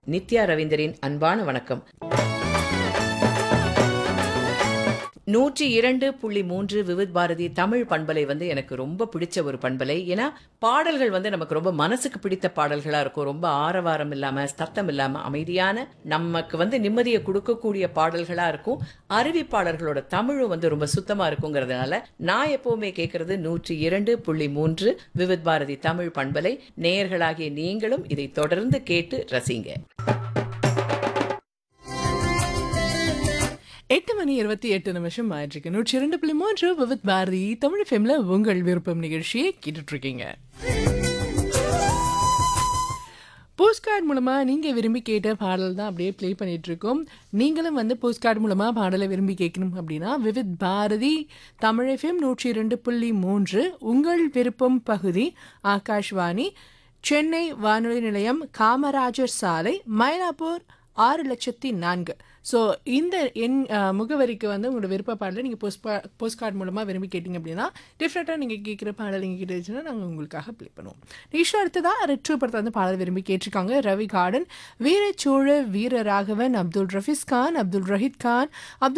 நித்யா ரவீந்தரின் அன்பான வணக்கம் நூற்றி இரண்டு புள்ளி மூன்று விவித் பாரதி தமிழ் பண்பலை வந்து எனக்கு ரொம்ப பிடிச்ச ஒரு பண்பலை ஏன்னா பாடல்கள் வந்து நமக்கு ரொம்ப மனசுக்கு பிடித்த பாடல்களா இருக்கும் ரொம்ப ஆரவாரம் இல்லாம சத்தம் இல்லாம அமைதியான நமக்கு வந்து நிம்மதியை கொடுக்கக்கூடிய பாடல்களா இருக்கும் அறிவிப்பாளர்களோட தமிழும் வந்து ரொம்ப சுத்தமா இருக்குங்கிறதுனால நான் எப்பவுமே கேட்கறது நூற்றி இரண்டு புள்ளி மூன்று விவித் பாரதி தமிழ் பண்பலை நேயர்களாகிய நீங்களும் இதை தொடர்ந்து கேட்டு ரசிங்க எட்டு மணி இருபத்தி எட்டு நிமிஷம் ஆயிட்டிருக்கு நூற்றி இரண்டு புள்ளி மூன்று விவித் பாரதி தமிழ் ஃபேம்ல உங்கள் விருப்பம் நிகழ்ச்சியை கேட்டுட்டு இருக்கீங்க போஸ்ட் கார்டு மூலமாக நீங்கள் விரும்பி கேட்ட பாடல் தான் அப்படியே ப்ளே பண்ணிட்டு இருக்கோம் நீங்களும் வந்து போஸ்ட் கார்டு மூலமாக பாடலை விரும்பி கேட்கணும் அப்படின்னா விவித் பாரதி தமிழ் எஃப்எம் நூற்றி இரண்டு புள்ளி மூன்று உங்கள் விருப்பம் பகுதி ஆகாஷ்வாணி சென்னை வானொலி நிலையம் காமராஜர் சாலை மயிலாப்பூர் ஆறு லட்சத்தி நான்கு ஸோ இந்த எண் அஹ், முகவரிக்கு வந்து உங்களோட விருப்ப பாடலை நீங்கள் போஸ்ட் போஸ்ட் கார்டு மூலமாக விரும்பி கேட்டிங்க அப்படின்னா டிஃப்ரெண்ட்டாக நீங்கள் கேட்குற பாடல் நீங்கள் கேட்டுச்சுன்னா நாங்கள் உங்களுக்காக ப்ளே பண்ணுவோம் நிஷா அடுத்ததாக ரெட்ரோ படத்தை வந்து பாடல் விரும்பி கேட்டிருக்காங்க ரவி கார்டன் வீரச்சோழ வீர ராகவன் அப்துல் ரஃபீஸ் கான் அப்துல் ரஹீத் கான் அப்துல்